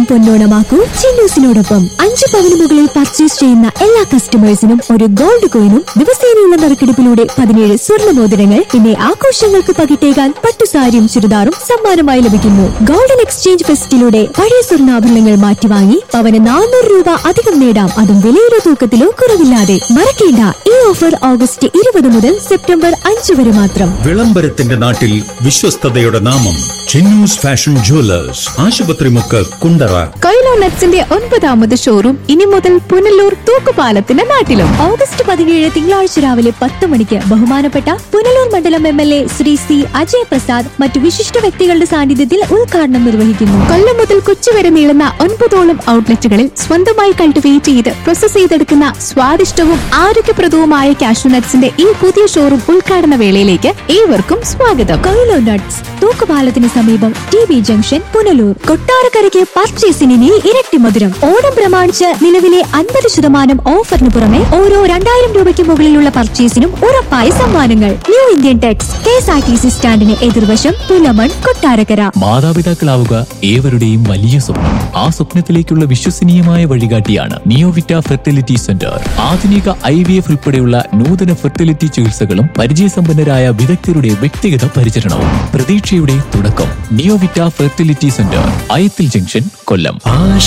പൊന്നോണമാക്കൂ ചിന്നൂസിനോടൊപ്പം അഞ്ച് പവന് മുകളിൽ പർച്ചേസ് ചെയ്യുന്ന എല്ലാ കസ്റ്റമേഴ്സിനും ഒരു ഗോൾഡ് കോയിനും ദിവസേനയുള്ള നറുക്കെടുപ്പിലൂടെ പതിനേഴ് സ്വർണ്ണ മോതിരങ്ങൾ പിന്നെ ആഘോഷങ്ങൾക്ക് പകിട്ടേകാൻ പട്ടുസാരിയും ചുരിദാറും സമ്മാനമായി ലഭിക്കുന്നു ഗോൾഡൻ എക്സ്ചേഞ്ച് ഫെസ്റ്റിലൂടെ പഴയ സ്വർണ്ണാഭരണങ്ങൾ മാറ്റിവാങ്ങി പവന് നാനൂറ് രൂപ അധികം നേടാം അതും വിലയിലോ തൂക്കത്തിലോ കുറവില്ലാതെ മറക്കേണ്ട ഈ ഓഫർ ഓഗസ്റ്റ് ഇരുപത് മുതൽ സെപ്റ്റംബർ അഞ്ച് വരെ മാത്രം വിളംബരത്തിന്റെ നാട്ടിൽ വിശ്വസ്തതയുടെ നാമം ചിന്നൂസ് ഫാഷൻ ജുവലേഴ്സ് ആശുപത്രിമുക്ക് കുണ്ടറ കൊയിലോ നട്ട്സിന്റെ ഒൻപതാമത് ഷോറൂം ഇനി മുതൽ പുനലൂർ തൂക്കുപാലത്തിന്റെ നാട്ടിലും ഓഗസ്റ്റ് പതിനേഴ് തിങ്കളാഴ്ച രാവിലെ പത്ത് മണിക്ക് ബഹുമാനപ്പെട്ട പുനലൂർ മണ്ഡലം M L A Shri C Ajay Prasad മറ്റു വിശിഷ്ട വ്യക്തികളുടെ സാന്നിധ്യത്തിൽ ഉദ്ഘാടനം നിർവഹിക്കുന്നു കൊല്ലം മുതൽ കൊച്ചി വരെ നീളുന്ന ഒൻപതോളം ഔട്ട്ലെറ്റുകളിൽ സ്വന്തമായി കൾട്ടിവേറ്റ് ചെയ്ത് പ്രോസസ് ചെയ്തെടുക്കുന്ന സ്വാദിഷ്ടവും ആരോഗ്യപ്രദവുമായ കാഷ്യൂ നട്ട്സിന്റെ ഈ പുതിയ ഷോറൂം ഉദ്ഘാടന വേളയിലേക്ക് ഏവർക്കും സ്വാഗതം കൊയിലോ നട്ട്സ് തൂക്കുപാലത്തിന് സമീപം ടി ബി ജംഗ്ഷൻ പുനലൂർ കൊട്ടാരക്കരയ്ക്ക് പർച്ചേസിന് ഇനി ഇരട്ടി മധുരം ഓണം പ്രമാണിച്ച് നിലവിലെ അൻപത് ശതമാനം ഓഫറിന് പുറമെ ഓരോ രണ്ടായിരം രൂപയ്ക്ക് മുകളിലുള്ള പർച്ചേസിനും ഉറപ്പായ സമ്മാനങ്ങൾ new Indian tex K S R T C സ്റ്റാൻഡിന് എതിർവശം പുലമൺ കൊട്ടാരക്കര മാതാപിതാക്കളാവുക ഏവരുടെയും വലിയ സ്വപ്നം ആ സ്വപ്നത്തിലേക്കുള്ള വിശ്വസനീയമായ വഴികാട്ടിയാണ് നിയോവിറ്റ ഫെർട്ടിലിറ്റി സെന്റർ ആധുനിക ഐ വി എഫ് ഉൾപ്പെടെയുള്ള നൂതന ഫെർട്ടിലിറ്റി ചികിത്സകളും പരിചയസമ്പന്നരായ വിദഗ്ധരുടെ വ്യക്തിഗത പരിചരണവും പ്രതീക്ഷയുടെ തുടക്കം Neovita fertility centre Ayathil junction Kollam ആശ